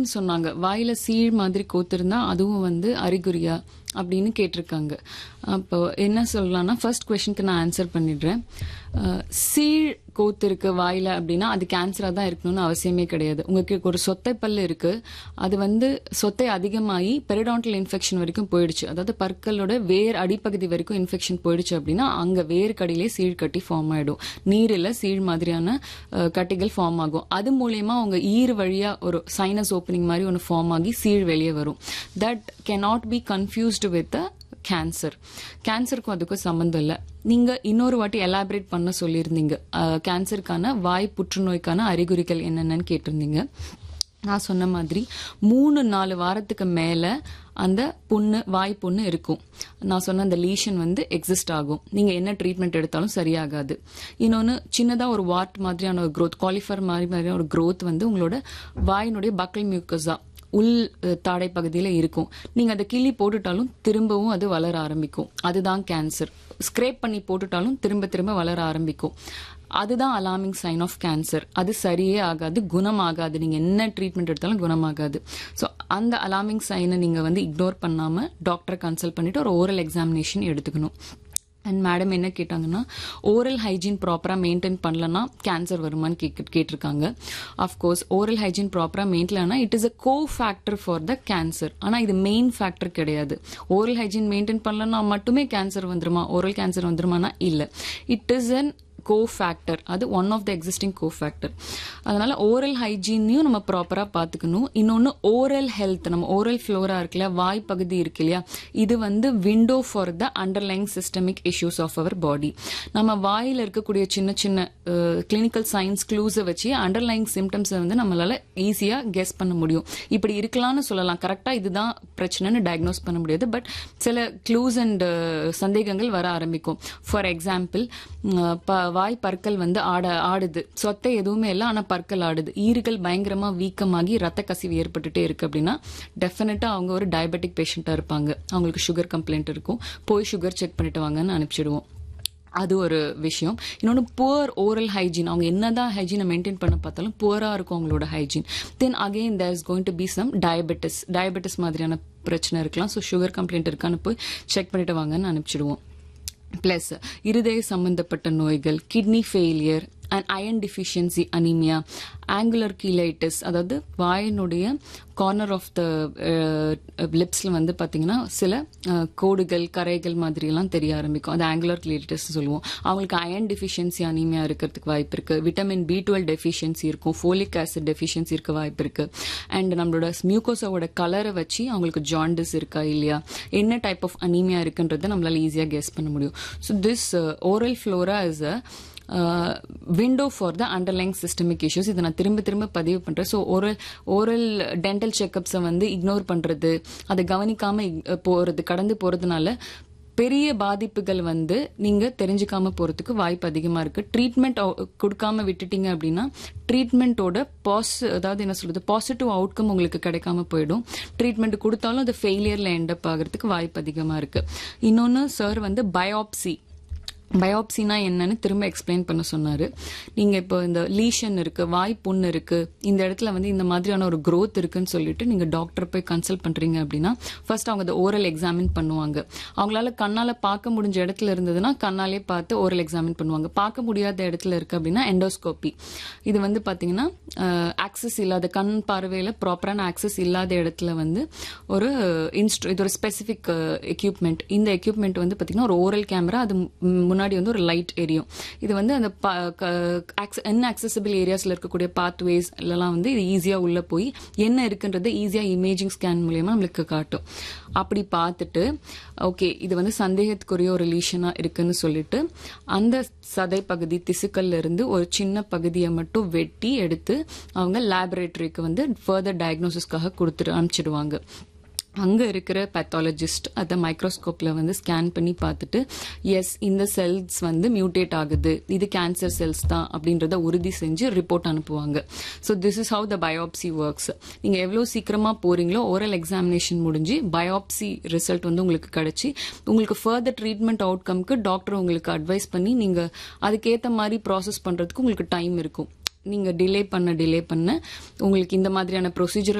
சீழ்ன்னு சொன்னாங்க வாயில சீழ் மாதிரி கோத்திருந்தா அதுவும் வந்து அறிகுறியா அப்படின்னு கேட்டிருக்காங்க அப்போ என்ன சொல்லலாம்னா ஃபர்ஸ்ட் கொஸ்டினுக்கு நான் ஆன்சர் பண்ணிடுறேன் அஹ், சீழ் கோத்து இருக்கு வாயில அப்படின்னா அது கேன்சரா தான் இருக்கணும்னு அவசியமே கிடையாது உங்களுக்கு ஒரு சொத்தை பல்லு இருக்கு அது வந்து சொத்தை அதிகமாகி பெரிடான்டல் இன்ஃபெக்ஷன் வரைக்கும் போயிடுச்சு அதாவது பற்களோட வேர் அடிப்பகுதி வரைக்கும் இன்ஃபெக்ஷன் போயிடுச்சு அப்படின்னா அங்க வேர் கடியிலே சீழ் கட்டி ஃபார்ம் ஆயிடும் நீரில் சீழ் மாதிரியான அஹ், கட்டிகள் ஃபார்ம் ஆகும் அது மூலயமா உங்க ஈர் வழியா ஒரு சைனஸ் ஓப்பனிங் மாதிரி ஒன்று ஃபார்ம் ஆகி சீழ் வெளியே வரும் that cannot be confused with cancer கேன்சருக்கும் அதுக்கும் சம்மந்தம் இல்லை நீங்க இன்னொரு வாட்டி எலாபரேட் பண்ண சொல்லியிருந்தீங்க அஹ், கேன்சருக்கான வாய் புற்றுநோய்க்கான அறிகுறிகள் என்னென்னு கேட்டிருந்தீங்க நான் சொன்ன மாதிரி மூணு நாலு வாரத்துக்கு மேல அந்த புண்ணு வாய் புண்ணு இருக்கும் நான் சொன்ன அந்த லீஷன் வந்து எக்ஸிஸ்ட் ஆகும் நீங்க என்ன ட்ரீட்மெண்ட் எடுத்தாலும் சரியாகாது இன்னொன்னு சின்னதா ஒரு வார்ட் மாதிரியான ஒரு growth காலிஃபர் மாதிரி மாதிரியான ஒரு growth வந்து உங்களோட வாயினுடைய பக்கல் மியூக்கஸா உள் அஹ், தாடை பகுதியில் இருக்கும் நீங்க அதை கிள்ளி போட்டுட்டாலும் திரும்பவும் அது வளர ஆரம்பிக்கும் அதுதான் கேன்சர் ஸ்க்ரேப் பண்ணி போட்டுட்டாலும் திரும்ப திரும்ப வளர ஆரம்பிக்கும் அதுதான் அலார்மிங் சைன் ஆஃப் கேன்சர் அது சரியே ஆகாது குணமாகாது நீங்க என்ன ட்ரீட்மெண்ட் எடுத்தாலும் குணமாகாது ஸோ அந்த அலார்மிங் சைனை நீங்க வந்து இக்னோர் பண்ணாம டாக்டரை கன்சல்ட் பண்ணிட்டு ஒரு ஓரல் எக்ஸாமினேஷன் எடுத்துக்கணும் அண்ட் மேடம் என்ன கேட்டாங்கன்னா ஓரல் ஹைஜீன் ப்ராப்பராக மெயின்டைன் பண்ணலன்னா கேன்சர் வருமான்னு கேட்டு கேட்டிருக்காங்க அஃப்கோர்ஸ் ஓரல் ஹைஜீன் ப்ராப்பராக maintain it is a cofactor for the cancer ஆனால் இது மெயின் ஃபேக்டர் கிடையாது ஓரல் ஹைஜீன் மெயின்டைன் பண்ணலன்னா மட்டுமே கேன்சர் வந்துருமா ஓரல் கேன்சர் வந்துருமானா இல்லை it is an cofactor அது one of the existing cofactor அதனால ஓரல் ஹைஜீனையும் நம்ம ப்ராப்பராக பார்த்துக்கணும் இன்னொன்று ஓரல் ஹெல்த் நம்ம ஓரல் ஃப்ளோரா இருக்குல்ல வாய் பகுதி இருக்கு இல்லையா இது வந்து window for the underlying systemic issues of our body நம்ம வாயில் இருக்கக்கூடிய சின்ன சின்ன கிளினிக்கல் சயின்ஸ் க்ளூஸை வச்சு அண்டர்லைங் சிம்டம்ஸை வந்து நம்மளால ஈஸியாக கெஸ் பண்ண முடியும் இப்படி இருக்கலாம்னு சொல்லலாம் கரெக்டாக இதுதான் பிரச்சனைன்னு டயக்னோஸ் பண்ண முடியாது பட் சில க்ளூஸ் அண்ட் சந்தேகங்கள் வர ஆரம்பிக்கும் ஃபார் எக்ஸாம்பிள் வாய் பற்கள் வந்து ஆட ஆடுது சொத்தை எதுவுமே இல்லை ஆனால் பற்கள் ஆடுது ஈறுகள் பயங்கரமா வீக்கமாகி ரத்த கசிவு ஏற்பட்டுட்டே இருக்கு அப்படின்னா டெஃபினட்டா அவங்க ஒரு டயபெட்டிக் பேஷண்டா இருப்பாங்க அவங்களுக்கு சுகர் கம்ப்ளைண்ட் இருக்கும் போய் சுகர் செக் பண்ணிட்டு வாங்கன்னு அனுப்பிச்சிடுவோம் அது ஒரு விஷயம் இன்னொன்று புவர் ஓரல் ஹைஜீன் அவங்க என்னதான் ஹைஜீனை மெயின்டைன் பண்ண பார்த்தாலும் புவராக இருக்கும் அவங்களோட hygiene then again there is going to be some diabetes diabetes மாதிரியான பிரச்சனை இருக்கலாம் ஸோ சுகர் கம்ப்ளைண்ட் இருக்கான்னு போய் செக் பண்ணிட்டு வாங்கன்னு அனுப்பிச்சிடுவோம் பிளஸ் இருதய சம்பந்தப்பட்ட நோய்கள் kidney failure and iron deficiency anaemia angular cheilitis அதாவது வாயினுடைய கார்னர் ஆஃப் த லிப்ஸில் வந்து பார்த்தீங்கன்னா சில அஹ், கோடுகள் கரைகள் மாதிரியெல்லாம் தெரிய ஆரம்பிக்கும் அது ஆங்குலர் கீலைட்டிஸ் சொல்லுவோம் அவங்களுக்கு அயன் டிஃபிஷியன்சி அனிமியா இருக்கிறதுக்கு வாய்ப்பு இருக்கு விட்டமின் பி டுவெல் டெஃபிஷியன்சி இருக்கும் ஃபோலிக் ஆசிட் டெஃபிஷியன்சி இருக்க வாய்ப்பு இருக்கு அண்ட் நம்மளோட மியூக்கோஸோட கலரை வச்சு அவங்களுக்கு ஜாண்டிஸ் இருக்கா இல்லையா என்ன டைப் ஆஃப் அனீமியா இருக்குன்றதை நம்மளால ஈஸியாக கெஸ் பண்ண முடியும் so this oral flora is a window for the underlying systemic issues இதை நான் திரும்ப திரும்ப பதிவு பண்றேன் ஸோ ஓரல் ஓரல் டென்டல் செக்கப்ஸை வந்து இக்னோர் பண்றது அதை கவனிக்காம ig- போறது கடந்து போறதுனால பெரிய பாதிப்புகள் வந்து நீங்க தெரிஞ்சுக்காம போறதுக்கு வாய்ப்பு அதிகமா இருக்கு ட்ரீட்மெண்ட் கொடுக்காம விட்டுட்டீங்க அப்படின்னா ட்ரீட்மெண்ட்டோட பாஸ் அதாவது என்ன சொல்றது பாசிட்டிவ் அவுட்கம் உங்களுக்கு கிடைக்காம போயிடும் ட்ரீட்மெண்ட் கொடுத்தாலும் அது ஃபெயிலியர்ல எண்டப் ஆகிறதுக்கு வாய்ப்பு அதிகமா இருக்கு இன்னொன்னு சார் வந்து பயாப்சி பயாப்சினா என்னன்னு திரும்ப எக்ஸ்பிளைன் பண்ண சொன்னாரு நீங்க இப்போ இந்த லீஷன் இருக்கு வாய் புண்ணு இருக்கு இந்த இடத்துல வந்து இந்த மாதிரியான ஒரு growth இருக்குன்னு சொல்லிட்டு நீங்க டாக்டர் போய் கன்சல்ட் பண்றீங்க அப்படின்னா ஃபர்ஸ்ட் அவங்க அந்த ஓரல் எக்ஸாமின் பண்ணுவாங்க அவங்களால கண்ணால பார்க்க முடிஞ்ச இடத்துல இருந்ததுன்னா கண்ணாலே பார்த்து ஓரல் எக்ஸாமின் பண்ணுவாங்க பார்க்க முடியாத இடத்துல இருக்கு அப்படின்னா எண்டோஸ்கோபி இது வந்து பாத்தீங்கன்னா ஆக்சஸ் இல்லாத கண் பார்வையில ப்ராப்பரான ஆக்சஸ் இல்லாத இடத்துல வந்து ஒரு இன்ஸ்ட்ரு இது ஒரு ஸ்பெசிபிக் எக்யூப்மெண்ட் இந்த எக்யூப்மெண்ட் வந்து பாத்தீங்கன்னா ஒரு ஓரல் கேமரா அது மு- முன்னாடி வந்து ஒரு லைட் எரியும் இது வந்து அந்த அன்அக்சசபிள் ஏரியாஸ்ல இருக்கக்கூடிய பாத்வேஸ் எல்லாம் வந்து இது ஈஸியா உள்ள போய் என்ன இருக்குன்றது ஈஸியா இமேஜிங் ஸ்கேன் மூலியமா நம்மளுக்கு காட்டும் அப்படி பார்த்துட்டு ஓகே இது வந்து சந்தேகத்துக்குரிய ஒரு லீஷனா இருக்குன்னு சொல்லிட்டு அந்த சதை பகுதி திசுக்கள்ல இருந்து ஒரு சின்ன பகுதியை மட்டும் வெட்டி எடுத்து அவங்க லேபரேட்டரிக்கு வந்து ஃபர்தர் டயக்னோசிஸ்க்காக கொடுத்துட்டு அனுப்பிச்சிடுவாங்க அங்க இருக்கிற பேத்தாலஜிஸ்ட் அதை மைக்ரோஸ்கோப்ல வந்து ஸ்கேன் பண்ணி பார்த்துட்டு எஸ் இந்த செல்ஸ் வந்து மியூட்டேட் ஆகுது இது கேன்சர் செல்ஸ் தான் அப்படின்றத உறுதி செஞ்சு ரிப்போர்ட் அனுப்புவாங்க so this is how the biopsy works நீங்க எவ்வளவு சீக்கிரமா போறீங்களோ ஓரல் எக்ஸாமினேஷன் முடிஞ்சு பயோப்சி ரிசல்ட் வந்து உங்களுக்கு கிடைச்சி உங்களுக்கு ஃபர்தர் ட்ரீட்மெண்ட் அவுட்கம்க்கு டாக்டர் உங்களுக்கு அட்வைஸ் பண்ணி நீங்க அதுக்கேற்ற மாதிரி ப்ராசஸ் பண்றதுக்கு உங்களுக்கு டைம் இருக்கும் நீங்க டிலே பண்ண டிலே பண்ண உங்களுக்கு இந்த மாதிரியான ப்ரொசீஜர்